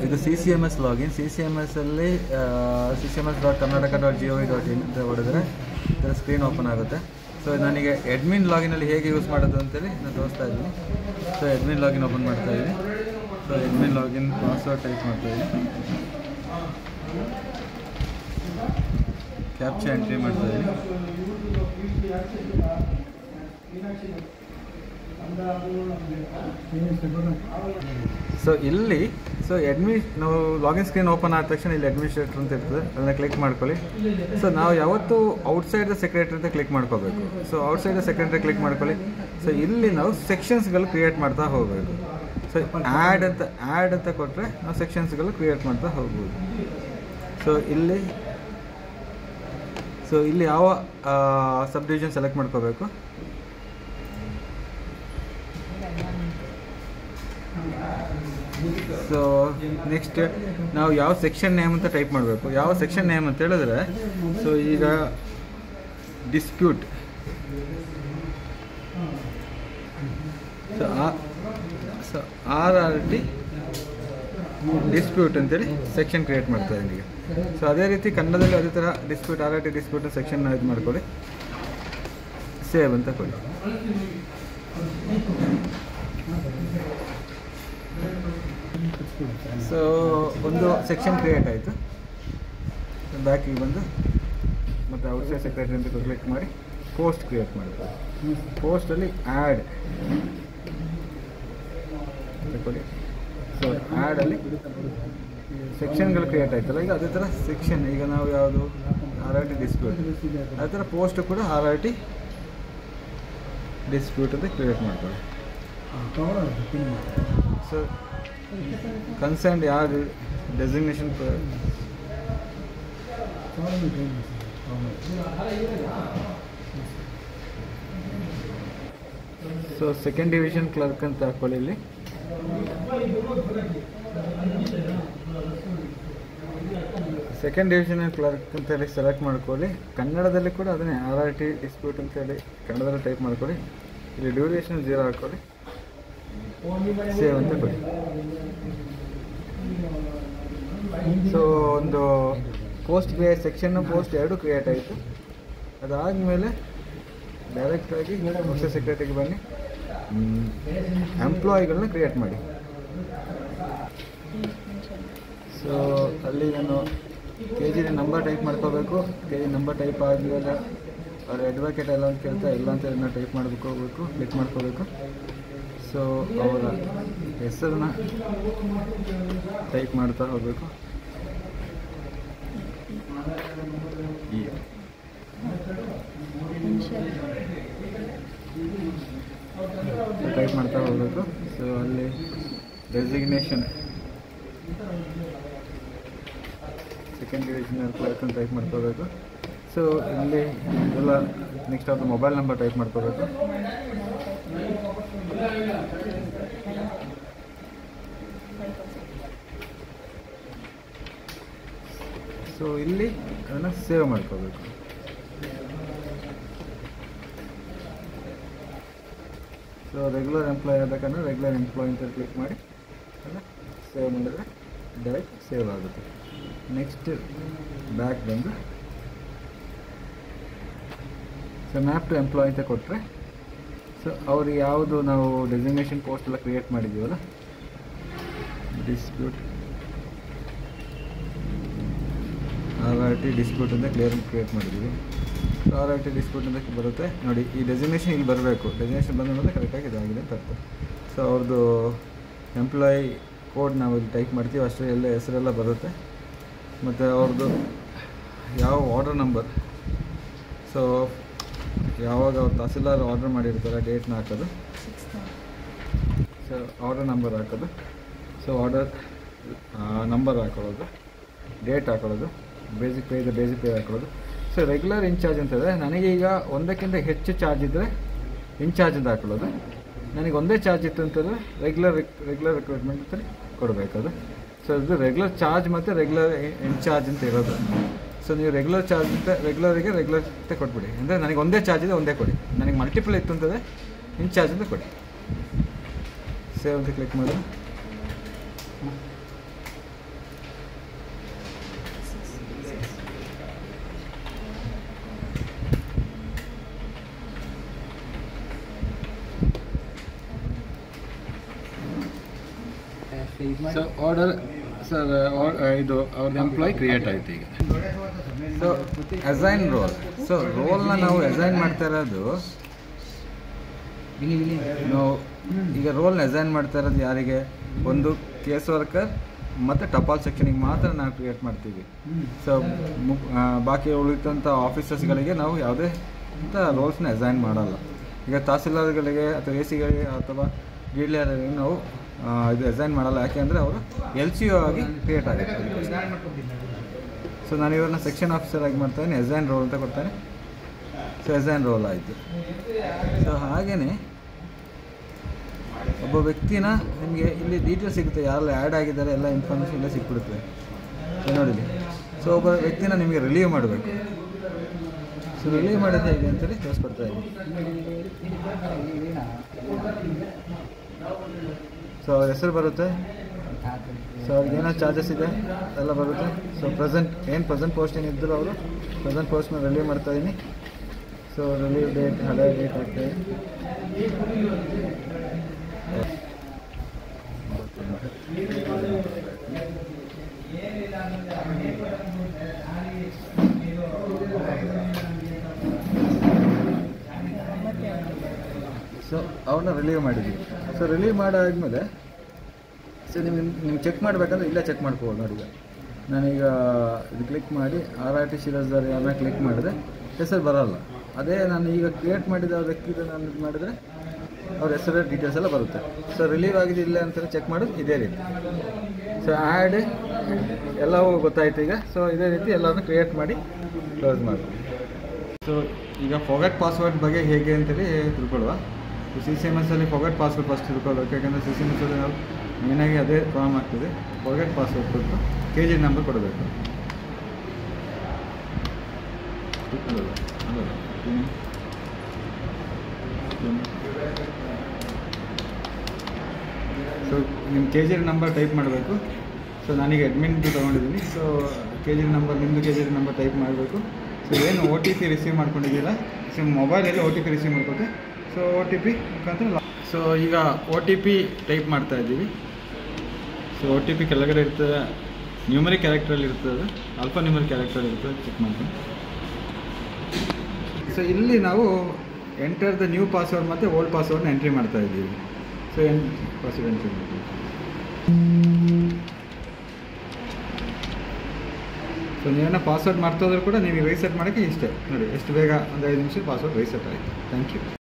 ಇದು C C M S login C C M S ಅಲ್ಲಿ C C M S dot Karnataka dot G O V dot in ಅಂತ ಹೊಡೆದ್ರೆ ಇದರ screen open ಆಗುತ್ತೆ so ನನಗೆ admin ಲಾಗಿನಲ್ಲಿ ಹೇಗೆ ಯೂಸ್ ಮಾಡೋದು ಅಂತೇಳಿ ನಾನು ತೋರಿಸ್ತಾ ಇದ್ದೀನಿ ಸೊ ಅಡ್ಮಿನ್ ಲಾಗಿನ್ ಓಪನ್ ಮಾಡ್ತಾ ಇದ್ದೀನಿ so admin login password type ಮಾಡ್ತಾ ಇದ್ದೀನಿ ಕ್ಯಾಪ್ಚಾ ಎಂಟ್ರಿ ಮಾಡ್ತಾ ಇದ್ದೀನಿ ಸೊ ಇಲ್ಲಿ ಸೊ ಅಡ್ಮಿ ನಾವು ಲಾಗಿನ್ ಸ್ಕ್ರೀನ್ ಓಪನ್ ಆದ ತಕ್ಷಣ ಇಲ್ಲಿ ಅಡ್ಮಿನಿಸ್ಟ್ರೇಟರ್ ಅಂತ ಇರ್ತದೆ ಅದನ್ನ ಕ್ಲಿಕ್ ಮಾಡ್ಕೊಳ್ಳಿ ಸೊ ನಾವು ಯಾವತ್ತು ಔಟ್ಸೈಡ್ ದ ಸೆಕ್ರೆಟರಿ ಅಂತ ಕ್ಲಿಕ್ ಮಾಡ್ಕೋಬೇಕು so outside the secretary click ಮಾಡ್ಕೊಳ್ಳಿ ಸೊ ಇಲ್ಲಿ ನಾವು ಸೆಕ್ಷನ್ಸ್ಗಳು ಕ್ರಿಯೇಟ್ ಮಾಡ್ತಾ ಹೋಗಬೇಕು ಸೊ ಆ್ಯಡ್ ಅಂತ ಆ್ಯಡ್ ಅಂತ ಕೊಟ್ಟರೆ ನಾವು ಸೆಕ್ಷನ್ಸ್ಗಳು ಕ್ರಿಯೇಟ್ ಮಾಡ್ತಾ ಹೋಗ್ಬೋದು ಸೊ ಇಲ್ಲಿ ಸೊ ಇಲ್ಲಿ ಯಾವ ಸಬ್ ಡಿವಿಷನ್ ಸೆಲೆಕ್ಟ್ ಮಾಡ್ಕೋಬೇಕು ಸೊ ನೆಕ್ಸ್ಟ್ ನಾವು ಯಾವ ಸೆಕ್ಷನ್ ನೇಮ್ ಅಂತ ಟೈಪ್ ಮಾಡಬೇಕು ಯಾವ ಸೆಕ್ಷನ್ ನೇಮ್ ಅಂತ ಹೇಳಿದ್ರೆ ಸೊ ಈಗ dispute so so R R T dispute ಅಂತೇಳಿ ಸೆಕ್ಷನ್ ಕ್ರಿಯೇಟ್ ಮಾಡ್ತಾ ಇದ್ದೀನಿ ಈಗ ಸೊ ಅದೇ ರೀತಿ ಕನ್ನಡದಲ್ಲಿ ಅದೇ ಥರ dispute R R T dispute section ಇದು ಮಾಡ್ಕೊಳ್ಳಿ ಸೇವ್ ಅಂತ ಕೊಡಿ ಸೊ ಒಂದು ಸೆಕ್ಷನ್ ಕ್ರಿಯೇಟ್ ಆಯಿತು ಬ್ಯಾಕಿಗೆ ಬಂದು ಮತ್ತು ಔಟ್ಸೈಡ್ ಸೆಕ್ರೆಟರಿ ಅಂತ ಕ್ಲಿಕ್ ಮಾಡಿ ಪೋಸ್ಟ್ ಕ್ರಿಯೇಟ್ ಮಾಡ್ತಾರೆ ಪೋಸ್ಟಲ್ಲಿ ಆ್ಯಡ್ ಕೊಡಿ ಸೊ ಆ್ಯಡಲ್ಲಿ ಸೆಕ್ಷನ್ಗಳು ಕ್ರಿಯೇಟ್ ಆಯ್ತಲ್ಲ ಈಗ ಅದೇ ಥರ ಸೆಕ್ಷನ್ ಈಗ ನಾವು ಯಾವುದು ಆರ್ ಆರ್ ಟಿ ಡಿಸ್ಪ್ಯೂಟ್ ಅದೇ ಥರ ಪೋಸ್ಟ್ ಕೂಡ ಆರ್ ಆರ್ ಟಿ ಡಿಸ್ಪ್ಯೂಟ್ ಅಂತ ಕ್ರಿಯೇಟ್ ಮಾಡ್ತಾರೆ ಸೊ ಕನ್ಸರ್ನ್ ಯಾರು designation so second division clerk ಅಂತ ಹಾಕೊಳ್ಳಿ ಇಲ್ಲಿ ಸೆಕೆಂಡ್ ಡಿವಿಷನ್ ಕ್ಲರ್ಕ್ ಅಂತೇಳಿ ಸೆಲೆಕ್ಟ್ ಮಾಡ್ಕೊಳ್ಳಿ ಕನ್ನಡದಲ್ಲಿ ಕೂಡ ಅದನ್ನೇ ಆರ್ ಆರ್ ಟಿ ಡಿಸ್ಪ್ಯೂಟ್ ಅಂತೇಳಿ ಕನ್ನಡದಲ್ಲಿ ಟೈಪ್ ಮಾಡ್ಕೊಳ್ಳಿ ಇಲ್ಲಿ ಡ್ಯೂರೇಷನ್ ಜೀರೋ ಹಾಕೊಳ್ಳಿ ಸೇವ್ ಅಂತ ಕೊಡಿ ಸೊ ಒಂದು ಪೋಸ್ಟ್ ಕ್ರಿಯೇಟ್ ಸೆಕ್ಷನ್ನು ಪೋಸ್ಟ್ ಎರಡು ಕ್ರಿಯೇಟ್ ಆಯಿತು ಅದಾದಮೇಲೆ ಡೈರೆಕ್ಟಾಗಿ ಹೊಸ ಸೆಕ್ರೆಟರಿಗೆ ಬನ್ನಿ ಎಂಪ್ಲಾಯಿಗಳನ್ನ ಕ್ರಿಯೇಟ್ ಮಾಡಿ ಸೊ ಅಲ್ಲಿ ನಾನು ಕೆ ಜಿ ನಂಬರ್ ಟೈಪ್ ಮಾಡ್ಕೋಬೇಕು ಕೆ ಜಿ ನಂಬರ್ ಟೈಪ್ ಆದಮೇಲೆ ಅವ್ರ ಅಡ್ವೊಕೇಟ್ ಎಲ್ಲ ಅಂತ ಕೇಳ್ತಾ ಇಲ್ಲ ಅಂತ ನಾನು ಟೈಪ್ ಮಾಡಬೇಕು ಹೋಗ್ಬೇಕು ಕ್ಲಿಕ್ ಮಾಡ್ಕೋಬೇಕು ಸೊ ಅವರ ಹೆಸರನ್ನ ಟೈಪ್ ಮಾಡ್ತಾ ಹೋಗಬೇಕು ಈ ಟೈಪ್ ಮಾಡ್ತಾ ಹೋಗಬೇಕು ಸೊ ಅಲ್ಲಿ ಡೆಸಿಗ್ನೇಷನ್ ಸೆಕೆಂಡ್ ಡಿವಿಷನಲ್ ಕ್ಲರ್ಕ್ ಅಂತ ಟೈಪ್ ಮಾಡ್ಕೋಬೇಕು ಸೊ ಇಲ್ಲಿ ಎಲ್ಲ ನೆಕ್ಸ್ಟ್ ಅವ್ರದ್ದು ಮೊಬೈಲ್ ನಂಬರ್ ಟೈಪ್ ಮಾಡ್ಕೋಬೇಕು ಸೊ ಇಲ್ಲಿ ಅದನ್ನು ಸೇವ್ ಮಾಡ್ಕೋಬೇಕು ಸೊ ರೆಗ್ಯುಲರ್ ಎಂಪ್ಲಾಯ್ ಆಗಬೇಕಂದ್ರೆ ರೆಗ್ಯುಲರ್ ಎಂಪ್ಲಾಯ್ ಅಂತ ಕ್ಲಿಕ್ ಮಾಡಿ ಅದನ್ನು ಸೇವ್ ಮಾಡಿದ್ರೆ ಡೈರೆಕ್ಟ್ ಸೇವ್ ಆಗುತ್ತೆ ನೆಕ್ಸ್ಟ್ ಬ್ಯಾಕ್ ಬಂದು ಸೊ ಮ್ಯಾಪ್ ಟು ಎಂಪ್ಲಾಯ್ ಅಂತ ಕೊಟ್ಟರೆ ಸೊ ಅವ್ರಿಗೆ ಯಾವುದು ನಾವು ಡೆಸಿಗ್ನೇಷನ್ ಪೋಸ್ಟ್ ಎಲ್ಲ ಕ್ರಿಯೇಟ್ ಮಾಡಿದ್ದೀವಲ್ಲ dispute R R T dispute ಅಂತ ಕ್ಲಿಯರ್ ಕ್ರಿಯೇಟ್ ಮಾಡಿದ್ದೀವಿ so R R T dispute ಅಂತ ಬರುತ್ತೆ ನೋಡಿ ಈ ಡೆಸಿಗ್ನೇಷನ್ ಇಲ್ಲಿ ಬರಬೇಕು ಡೆಸಿಗ್ನೇಷನ್ ಬಂದ ಮೇಲೆ ಕರೆಕ್ಟಾಗಿ ಇದಾಗಿದೆ ಅಂತ ಅರ್ಥ ಸೊ ಅವ್ರದ್ದು ಎಂಪ್ಲಾಯಿ ಕೋಡ್ ನಾವು ಇಲ್ಲಿ ಟೈಪ್ ಮಾಡ್ತೀವಿ ಅಷ್ಟೇ ಎಲ್ಲ ಹೆಸರೆಲ್ಲ ಬರುತ್ತೆ ಮತ್ತು ಅವ್ರದ್ದು ಯಾವ ಆರ್ಡರ್ ನಂಬರ್ ಸೊ ಯಾವಾಗ ಅವ್ರು ತಹಸೀಲ್ದಾರ್ ಆರ್ಡರ್ ಮಾಡಿರ್ತಾರೆ ಡೇಟ್ನ ಹಾಕೋದು ಸೊ ಆರ್ಡರ್ ನಂಬರ್ ಹಾಕೋದು ಸೊ ಆರ್ಡರ್ ನಂಬರ್ ಹಾಕೊಳ್ಳೋದು ಡೇಟ್ ಹಾಕೊಳ್ಳೋದು ಬೇಸಿಕ್ ಪೇ ಇದೆ ಬೇಸಿಕ್ ಪೇ ಹಾಕೊಳ್ಳೋದು ಸೊ ರೆಗ್ಯುಲರ್ ಇನ್ಚಾರ್ಜ್ ಅಂತ ಇದೆ ನನಗೆ ಈಗ ಒಂದಕ್ಕಿಂತ ಹೆಚ್ಚು ಚಾರ್ಜ್ ಇದ್ದರೆ ಇನ್ಚಾರ್ಜ್ ಅಂತ ಹಾಕೊಳ್ಳೋದು ನನಗೆ ಒಂದೇ ಚಾರ್ಜ್ ಇತ್ತು ಅಂತಂದರೆ ರೆಗ್ಯುಲರ್ ರೆಗ್ಯುಲರ್ ರಿಕ್ರೂಟ್ಮೆಂಟ್ ಅಂತ ಕೊಡಬೇಕದು ಸೊ ಇದು ರೆಗ್ಯುಲರ್ ಚಾರ್ಜ್ ಮತ್ತು ರೆಗ್ಯುಲರ್ ಇನ್ಚಾರ್ಜ್ ಅಂತ ಇರೋದು ಸೊ ನೀವು ರೆಗ್ಯುಲರ್ ಚಾರ್ಜ್ ಅಂತ ರೆಗ್ಯುಲರಿಗೆ ರೆಗ್ಯುಲರ್ ಅಂತ ಕೊಟ್ಬಿಡಿ ಅಂದರೆ ನನಗೆ ಒಂದೇ ಚಾರ್ಜ್ ಇದೆ ಒಂದೇ ಕೊಡಿ ನನಗೆ ಮಲ್ಟಿಪಲ್ ಇತ್ತು ಅಂತಂದರೆ ಇನ್ಚಾರ್ಜ್ ಅಂತ ಕೊಡಿ ಸೇವ್ ಅಂತ ಕ್ಲಿಕ್ ಮಾಡಿ ಸೊ ಆರ್ಡರ್ ಸರ್ ಇದು ಅವ್ರದ್ದು ಎಂಪ್ಲಾಯ್ ಕ್ರಿಯೇಟ್ ಆಯ್ತು ಈಗ ಸೊ ಅಸೈನ್ ರೋಲ್ ಸೊ ರೋಲ್ನ ನಾವು ಅಸೈನ್ ಮಾಡ್ತಾ ಇರೋದು ನಾವು ಈಗ ರೋಲ್ನ ಅಸೈನ್ ಮಾಡ್ತಾ ಇರೋದು ಯಾರಿಗೆ ಒಂದು ಕೇಸ್ ವರ್ಕರ್ ಮತ್ತು ಟಪಾಲ್ ಸೆಕ್ಷನಿಗೆ ಮಾತ್ರ ನಾವು ಕ್ರಿಯೇಟ್ ಮಾಡ್ತೀವಿ ಸೊ ಬಾಕಿ ಉಳಿದಂಥ ಆಫೀಸರ್ಸ್ಗಳಿಗೆ ನಾವು ಯಾವುದೇ ಅಂತ ರೋಲ್ಸ್ನ ಅಸೈನ್ ಮಾಡಲ್ಲ ಈಗ ತಹಸೀಲ್ದಾರ್ಗಳಿಗೆ ಅಥವಾ ಎ ಸಿಗಳಿಗೆ ಅಥವಾ ಡಿಲಿಯರ್ಗಳಿಗೆ ನಾವು ಆ, ಇದು ಅಸೈನ್ ಮಾಡಲ್ಲ ಯಾಕೆ ಅಂದರೆ ಅವರು ಎಲ್ ಸಿ ಒ ಆಗಿ ಕ್ರಿಯೇಟ್ ಆಗುತ್ತೆ ಸೊ ನಾನು ಇವ್ರನ್ನ ಸೆಕ್ಷನ್ ಆಫೀಸರ್ ಆಗಿ ಮಾಡ್ತಾನೆ ಎಸೈನ್ ರೋಲ್ ಅಂತ ಕೊಡ್ತಾನೆ ಸೊ ಎಸೈನ್ ರೋಲ್ ಆಯಿತು ಸೊ ಹಾಗೆಯೇ ಒಬ್ಬ ವ್ಯಕ್ತಿನ ನಿಮಗೆ ಇಲ್ಲಿ ಡೀಟೇಲ್ಸ್ ಸಿಗುತ್ತೆ ಯಾರೆಲ್ಲ ಆ್ಯಡ್ ಆಗಿದ್ದಾರೆ ಎಲ್ಲ ಇನ್ಫಾರ್ಮೇಷನ್ ಎಲ್ಲ ಸಿಕ್ಬಿಡುತ್ತೆ ಸೊ ನೋಡಿಲಿ ಸೊ ಒಬ್ಬ ವ್ಯಕ್ತಿನ ನಿಮಗೆ ರಿಲೀವ್ ಮಾಡಬೇಕು ಸೊ ರಿಲೀವ್ ಮಾಡೋದು ಹೇಗೆ ಅಂತೇಳಿ ತೋರಿಸ್ಕೊಡ್ತಾ ಇದ್ದೀನಿ ಸೊ ಅವ್ರ ಹೆಸರು ಬರುತ್ತೆ ಸೊ ಅವ್ರಿಗೆ ಏನೋ ಚಾರ್ಜಸ್ ಇದೆ ಎಲ್ಲ ಬರುತ್ತೆ ಸೊ ಪ್ರೆಸೆಂಟ್ ಏನು ಪ್ರೆಸೆಂಟ್ ಪೋಸ್ಟ್ ಏನಿದ್ರು ಅವರು ಪ್ರೆಸೆಂಟ್ ಪೋಸ್ಟ್ನ ರಿಲೀವ್ ಮಾಡ್ತಾ ಇದ್ದೀನಿ ಸೊ ರಿಲೀವ್ ಡೇಟ್ ಹಳೆ ಡೇಟ್ ಆಗ್ತಾಯಿದೆ ಸೊ ಅವ್ರನ್ನ ರಿಲೀವ್ ಮಾಡಿದ್ದೀವಿ ಸೊ ರಿಲೀವ್ ಮಾಡಾದ್ಮೇಲೆ ಸೊ ನಿಮಗೆ ನಿಮ್ಗೆ ಚೆಕ್ ಮಾಡಬೇಕಂದ್ರೆ ಇಲ್ಲೇ ಚೆಕ್ ಮಾಡ್ಕೋಬೋದು ನೋಡಿ ಈಗ ನಾನೀಗ ಇದು ಕ್ಲಿಕ್ ಮಾಡಿ ಆರ್ ಆರ್ ಟಿ ಶಿರಸ್ದಾರ್ ಯಾರನ್ನ ಕ್ಲಿಕ್ ಮಾಡಿದ್ರೆ ಹೆಸರು ಬರೋಲ್ಲ ಅದೇ ನಾನು ಈಗ ಕ್ರಿಯೇಟ್ ಮಾಡಿದ ವ್ಯಕ್ತಿದು ನಾನು ಇದು ಮಾಡಿದರೆ ಅವ್ರ ಹೆಸರು ಡೀಟೇಲ್ಸ್ ಎಲ್ಲ ಬರುತ್ತೆ ಸೊ ರಿಲೀವ್ ಆಗಿದೆ ಇಲ್ಲ ಅಂತೇಳಿ ಚೆಕ್ ಮಾಡೋದು ಇದೇ ರೀತಿ ಸೊ ಆ್ಯಡ್ ಎಲ್ಲವೂ ಗೊತ್ತಾಯ್ತು ಈಗ ಸೊ ಇದೇ ರೀತಿ ಎಲ್ಲವನ್ನು ಕ್ರಿಯೇಟ್ ಮಾಡಿ ಕ್ಲೋಸ್ ಮಾಡಿ ಸೊ ಈಗ ಫೊಗಟ್ ಪಾಸ್ವರ್ಡ್ ಬಗ್ಗೆ ಹೇಗೆ ಅಂತೇಳಿ ತಿಳ್ಕೊಳ್ಳುವ ಸಿ ಸಿ ಎಮ್ ಎಸ್ ಅಲ್ಲಿ ಫೊಗಟ್ ಪಾಸ್ವರ್ಡ್ ಫಸ್ಟ್ ತಿಳ್ಕೊಳ್ಬೇಕು ಯಾಕಂದರೆ ಸಿ ಸಿ ಎಮ್ ಎಸ್ ಅಲ್ಲಿ ನಾವು ಮೇನಾಗಿ ಅದೇ ಪ್ರಾಬ್ಲಮ್ ಆಗ್ತದೆ ಫೊಗಟ್ ಪಾಸ್ವರ್ಡ್ ಕೊಟ್ಟು ಕೆ ಜಿ ನಂಬರ್ ಕೊಡಬೇಕು ಅಲ್ಲಲ್ಲ, ಅಲ್ಲಲ್ಲ. ಹ್ಮ್. ಹ್ಮ್. ಸೊ ನಿಮ್ಮ ಕೆ ಜಿ ನಂಬರ್ ಟೈಪ್ ಮಾಡಬೇಕು ಸೊ ನಾನೀಗ ಅಡ್ಮಿನ್ದು ತೊಗೊಂಡಿದ್ದೀನಿ ಸೊ ಕೆ ಜಿ ನಂಬರ್ ನಿಮ್ಮದು ಕೆ ಜಿ ನಂಬರ್ ಟೈಪ್ ಮಾಡಬೇಕು ಸೊ ಏನು ಒ ಟಿ ಪಿ ರಿಸೀವ್ ಮಾಡ್ಕೊಂಡಿದ್ದೀರಾ ಸೊ ಮೊಬೈಲಲ್ಲಿ ಒ ಟಿ ಪಿ ರಿಸೀವ್ ಮಾಡ್ಕೊತೆ ಸೊ ಒ ಟಿ ಪಿ ಮುಖಾಂತರ ಸೊ ಈಗ ಒ ಟಿ ಪಿ ಟೈಪ್ ಮಾಡ್ತಾ ಇದ್ದೀವಿ ಸೊ ಒ ಟಿ ಪಿ ಕೆಳಗಡೆ ಇರ್ತದೆ ನ್ಯೂಮರಿಕ್ ಕ್ಯಾರೆಕ್ಟ್ರಲ್ಲಿ ಇರ್ತದೆ ಅಲ್ಫಾ ನ್ಯೂಮರಿಕ್ ಕ್ಯಾರೆಕ್ಟ್ರಲ್ಲಿ ಇರ್ತದೆ ಚೆಕ್ ಮಾಡ್ತೀನಿ ಸೊ ಇಲ್ಲಿ ನಾವು ಎಂಟರ್ ದ ನ್ಯೂ ಪಾಸ್ವರ್ಡ್ ಮತ್ತು ಓಲ್ಡ್ ಪಾಸ್ವರ್ಡ್ನ ಎಂಟ್ರಿ ಮಾಡ್ತಾ ಇದ್ದೀವಿ ಸೊ ಎನ್ ಪಾಸ್ವರ್ಡ್ ಎಂಟ್ರಿ ಮಾಡ್ತೀವಿ ಸೊ ನೀವೇನೋ ಪಾಸ್ವರ್ಡ್ ಮಾಡ್ತೋದ್ರೂ ಕೂಡ ನೀವು ರೀಸೆಟ್ ಮಾಡೋಕ್ಕೆ ಇಷ್ಟೇ ನೋಡಿ ಎಷ್ಟು ಬೇಗ ಒಂದು ಐದು ನಿಮಿಷ ಪಾಸ್ವರ್ಡ್ ರೀಸೆಟ್ ಆಯಿತು ಥ್ಯಾಂಕ್ ಯು